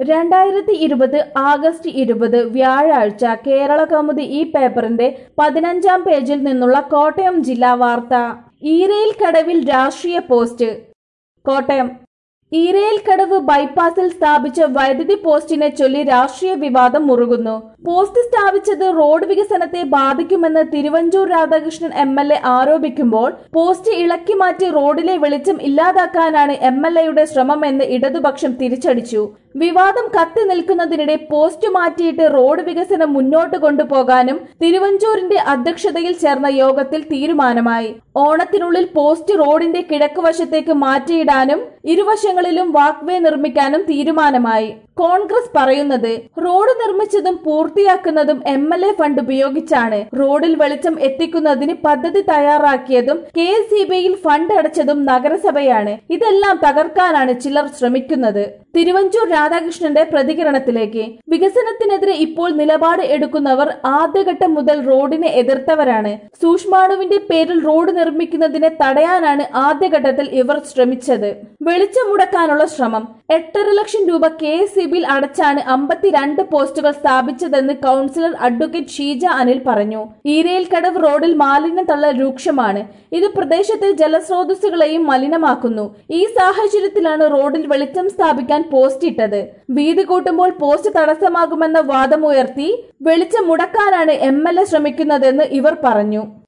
രണ്ടായിരത്തി ഇരുപത് ആഗസ്റ്റ് ഇരുപത് വ്യാഴാഴ്ച കേരള കൗമുദി ഈ പേപ്പറിന്റെ പതിനഞ്ചാം പേജിൽ നിന്നുള്ള കോട്ടയം ജില്ലാ വാർത്ത ഈരയിൽ കടവിൽ രാഷ്ട്രീയ പോസ്റ്റ് കോട്ടയം ഈരയിൽ കടവ് ബൈപ്പാസിൽ സ്ഥാപിച്ച വൈദ്യുതി പോസ്റ്റിനെ ചൊല്ലി രാഷ്ട്രീയ വിവാദം മുറുകുന്നു പോസ്റ്റ് സ്ഥാപിച്ചത് റോഡ് വികസനത്തെ ബാധിക്കുമെന്ന് Thiruvanchoor Radhakrishnan M L A ആരോപിക്കുമ്പോൾ പോസ്റ്റ് ഇളക്കി മാറ്റി റോഡിലെ വെളിച്ചം ഇല്ലാതാക്കാനാണ് എം എൽ എയുടെ ശ്രമമെന്ന് ഇടതുപക്ഷം തിരിച്ചടിച്ചു വിവാദം കത്തി നിൽക്കുന്നതിനിടെ പോസ്റ്റ് മാറ്റിയിട്ട് റോഡ് വികസനം മുന്നോട്ട് കൊണ്ടുപോകാനും തിരുവഞ്ചൂരിന്റെ അധ്യക്ഷതയിൽ ചേർന്ന യോഗത്തിൽ തീരുമാനമായി ഓണത്തിനുള്ളിൽ പോസ്റ്റ് റോഡിന്റെ കിഴക്കുവശത്തേക്ക് മാറ്റിയിടാനും ഇരുവശങ്ങളിലും വാക്വേ നിർമ്മിക്കാനും തീരുമാനമായി കോൺഗ്രസ് പറയുന്നത് റോഡ് നിർമ്മിച്ചതും പൂർത്തിയാക്കുന്നതും എം എൽ എ ഫണ്ട് ഉപയോഗിച്ചാണ് റോഡിൽ വെളിച്ചം എത്തിക്കുന്നതിന് പദ്ധതി തയ്യാറാക്കിയതും കെ എസ് ഇ ബിയിൽ ഫണ്ട് അടച്ചതും നഗരസഭയാണ് ഇതെല്ലാം തകർക്കാനാണ് ചിലർ ശ്രമിക്കുന്നത് തിരുവഞ്ചൂർ രാധാകൃഷ്ണന്റെ പ്രതികരണത്തിലേക്ക് വികസനത്തിനെതിരെ ഇപ്പോൾ നിലപാട് എടുക്കുന്നവർ ആദ്യഘട്ടം മുതൽ റോഡിനെ എതിർത്തവരാണ് സൂക്ഷ്മാണുവിന്റെ പേരിൽ റോഡ് നിർമ്മിക്കുന്നതിനെ തടയാനാണ് ആദ്യഘട്ടത്തിൽ ഇവർ ശ്രമിച്ചത് വെളിച്ചം മുടക്കാനുള്ള ശ്രമം എട്ടര ലക്ഷം രൂപ കെ എസ് ഇ ബിയിൽ അടച്ചാണ് അമ്പത്തിരണ്ട് പോസ്റ്റുകൾ സ്ഥാപിച്ചതെന്ന് കൗൺസിലർ അഡ്വക്കേറ്റ് ഷീജ അനിൽ പറഞ്ഞു ഈരയിൽ കടവ് റോഡിൽ മാലിന്യം തള്ളൽ രൂക്ഷമാണ് ഇത് പ്രദേശത്തെ ജലസ്രോതസ്സുകളെയും മലിനമാക്കുന്നു ഈ സാഹചര്യത്തിലാണ് റോഡിൽ വെളിച്ചം സ്ഥാപിക്കാൻ പോസ്റ്റ് ഇട്ടത് വീതി കൂട്ടുമ്പോൾ പോസ്റ്റ് തടസ്സമാകുമെന്ന വാദമുയർത്തി വെളിച്ചം മുടക്കാനാണ് എം എൽ എ ശ്രമിക്കുന്നതെന്ന് ഇവർ പറഞ്ഞു